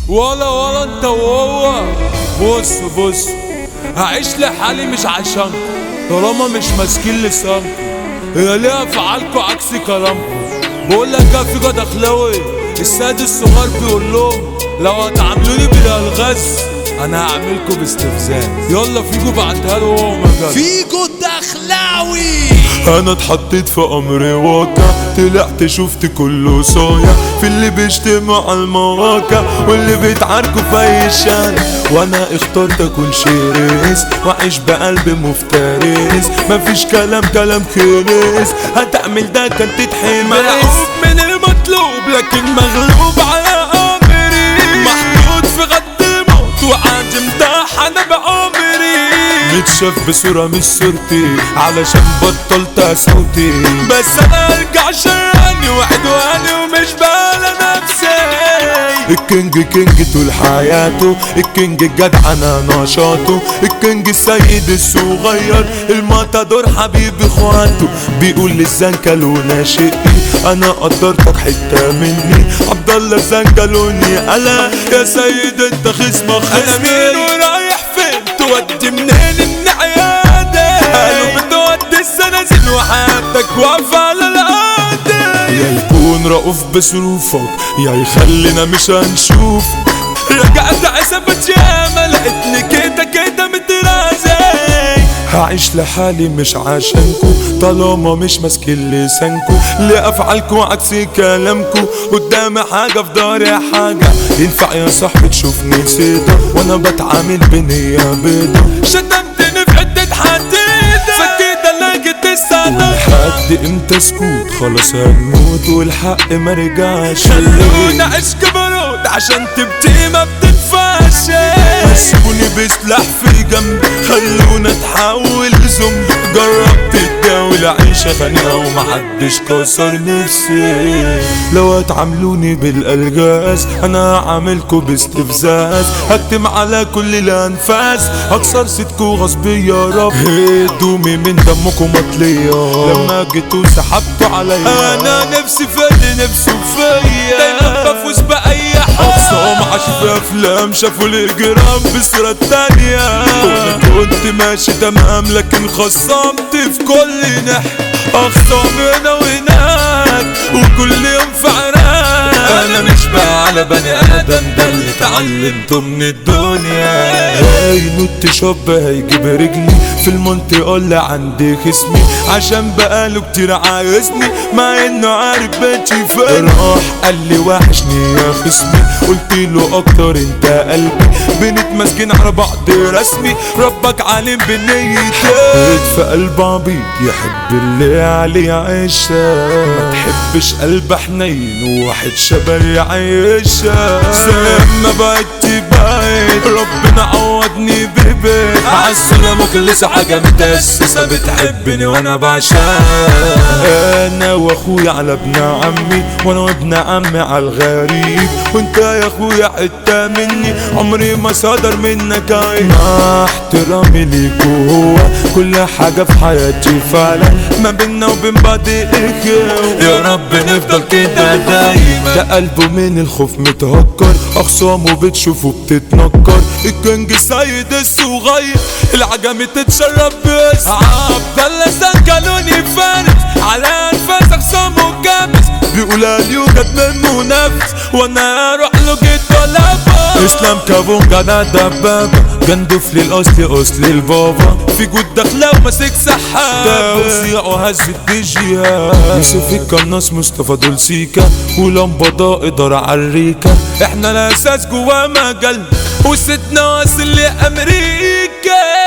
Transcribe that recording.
ولا ولا انت وهو بص بص هعيش لحالي مش عشان طالما مش ماسكين لسانكم هي ليه افعالكوا عكس كلامكم بقول لك يا فيجا دخلاوي السيد الصغير بيقول لهم لو هتعاملوني بالالغاز انا هعملكوا باستفزاز يلا فيجو بعتها له وهو مجال فيجو الدخلاوي انا اتحطيت في امر واقع طلعت شفت كله صايع في اللي بيشتموا على المواقع واللي بيتعاركوا في اي شارع وانا اخترت اكون شرس واعيش بقلب مفترس مفيش كلام كلام خلص هتعمل ده كان تتحمس مرعوب من المطلوب لكن مغلوب على امري محطوط في غد الموت وعاجم امتحن بعمري متشاف بصورة مش صورتي علشان بطلت صوتي بس انا ارجع شراني وعدواني ومش بالي نفسي الكينج كينج طول حياته الكينج الجدع انا نشاطه الكينج السيد الصغير الماتادور حبيب اخواته بيقول للزنكلونة شقي انا قدرتك حتة مني عبد الله الزنكلوني الا يا سيد انت خصمك انا خصمي مين ورايح فين تودي منين النعيادة قالوا بتودي السنازل وحياتك واقفة على القادة يا يكون رؤوف بظروفك يا يخلينا مش هنشوف رجعت عصبت ياما لقيتني كده كده مترازي هعيش لحالي مش عشانكو طالما مش ماسكين لسانكو لأفعالكو عكس كلامكو قدامي حاجة في داري حاجة ينفع يا صاحبي تشوفني سيدة وانا بتعامل بنية بيضة شتمتني في حتة حديدة فكيت لقيت السعادة ولحد امتى سكوت خلاص هنموت والحق ما رجعش خلونا عشق برود عشان تبكي ما بتنفعش سيبوني بسلاح في جنبي خلونا اتحول لزومبي جربت الدولة عيشة خانقة ومحدش كسر نفسي لو هتعاملوني بالالغاز انا هعملكوا باستفزاز هكتم على كل الانفاس هكسر ستكوا غصبي يا رب هدومي من دمكم مطلية لما جيتوا سحبتوا عليا انا نفسي فادي نفسي فيا دايما بفوز باي اقسام حاجة عاشوا في افلام شافوا الاجرام بصورة تانية وانا كنت ماشي تمام لكن خصمت في كل ناحية اخصام هنا وهناك وكل يوم في عراك انا مش بقى على بني ادم ده اللي اتعلمته من الدنيا هاي نوت شاب هيجيب رجلي في المنطقة اللي عندي خصمي عشان بقاله كتير عايزني مع انه عارف بيتي فين راح قال لي وحشني يا خصمي قلت له اكتر انت قلبي بنتمسكن على بعض رسمي ربك عالم بنيتي في قلب عبيط يحب اللي عليه عيشة ما تحبش قلب حنين وواحد شبه يعيشها زي ما بقيت بقيت ربنا عوضني ببيت عالسنة مخلصة حاجة متأسسة بتحبني وانا بعشقها انا واخويا على ابن عمي وانا وابن عمي على الغريب وانت يا اخويا حته مني عمري ما صدر منك عيب مع احترامي ليك وهو كل حاجه في حياتي فعلا ما بينا وبين بعض اخوة يا رب نفضل كده دايما ده قلبه من الخوف متهكر اخصامه بتشوفه بتتنكر الكنج السيد الصغير العجمي تتشرب بس عبد الله سكنوني فارس على انفاس اخصامه كابس بيقول هل يوجد من منافس وانا اروح له جيت طلبه اسلام كابونجا انا دبابة جندف للاصل اصل البابا في جود داخله وماسك سحاب توزيعه هز الديجيات يوسف القناص مصطفى دول سيكا ولمبضاء ادارة عالريكا احنا الاساس جوا مجال وستنا واصل لامريكا